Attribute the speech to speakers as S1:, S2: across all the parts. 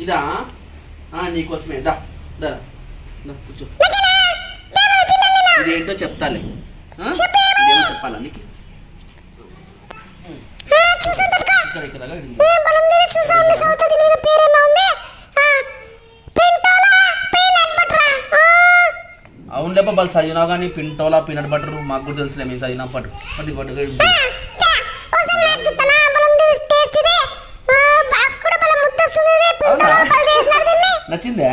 S1: ఇదా ఆ, నీకోసమే దా దా దా, కూర్చో ఇది ఏంటో చెప్తాలే ఆ? ఇదేమో చెప్పాలా నీకు ఇక్కడ ఇక్కడ రా, ఇది. అవునులే బాబా చదివినావు కానీ పింటోలా పీనట్ బటర్ మాకు కూడా తెలుసులే మీ చదివినా పట్టు పట్టు పట్టు నచ్చిందే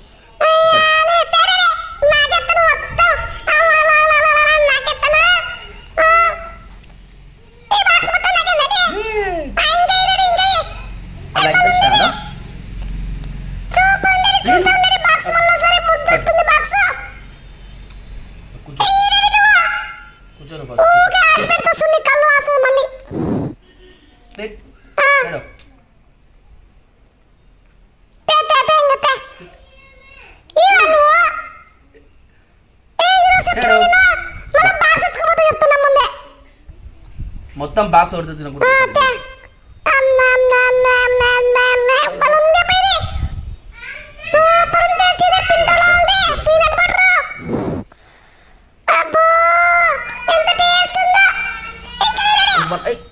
S1: లైక్ ద షాడో కూర్చో కూర్చోను ఫస్ట్ సిట్ షాడో షాడో మొత్తం బాక్స్ కొడుతుంది తినకూడదు ఇవ్వాలి. ఏయ్,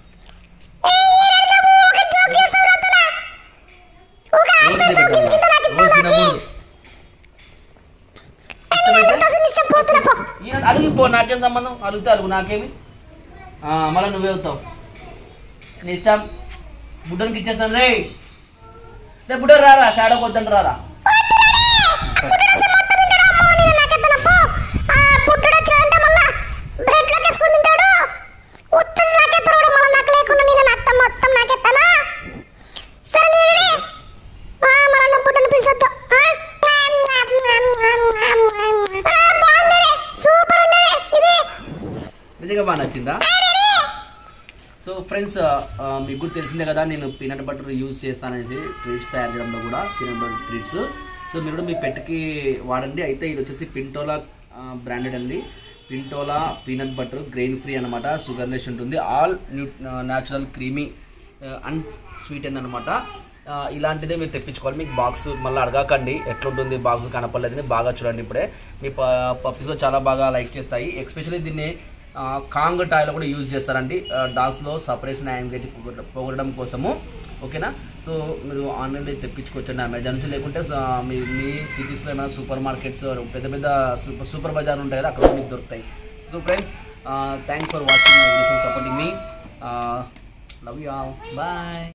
S1: రోజు ఇదే పెట్టాలా? రోజు తినకూడదు ఇష్టమైతే ఈయన అడిగిపో నాకేం సంబంధం అడిగితే అడుగు నాకేమి ఆ, మళ్ళీ నువ్వే అవుతావు నీ ఇష్టం బుడ్డనికి ఇచ్చేస్తాను రే రే బుడ్డ రారా షాడో వద్దంట రారా నిజంగా బాగా నచ్చిందా సో ఫ్రెండ్స్ మీకు కూడా తెలిసిందే కదా నేను పీనట్ బటర్ యూజ్ చేస్తాననేసి ట్రీట్స్ తయారు చేయడంలో కూడా పీనట్ బటర్ ట్రీట్స్ సో మీరు కూడా మీ పెట్కి వాడండి అయితే ఇది వచ్చేసి పింటోలా బ్రాండెడ్ అండి Pintola peanut butter grain free అనమాట షుగర్ లెస్ ఉంటుంది all new natural creamy unsweetened అనమాట ఇలాంటిదే మీరు తెప్పించుకోవాలి మీకు బాక్స్ మళ్ళీ అడగకండి ఎట్లుంటుంది బాక్స్ కనపడలేదని బాగా చూడండి ఇప్పుడే మీ పప్పీస్లో చాలా బాగా లైక్ చేస్తాయి ఎస్పెషల్లీ దీన్ని ఆ, కాంగ్ టాయ్లో కూడా యూజ్ చేస్తారండి ఆ, డాగ్స్లో సపరేషన్ యాంగ్జైటీ పోగొట్ట- పోగొట్టడం కోసము ఓకేనా సో మీరు ఆన్లైన్లో తెప్పించుకోవచ్చండి అమెజాన్ నుంచి లేకుంటే సో, మీ మీ సిటీస్లో ఏమైనా సూపర్ మార్కెట్స్ పెద్ద పెద్ద సూపర్ సూపర్ బజార్ ఉంటాయి కదా అక్కడ కూడా మీకు దొరుకుతాయి so friends thanks for watching my videos supporting మీ లవ్ యూ ఆల్ బాయ్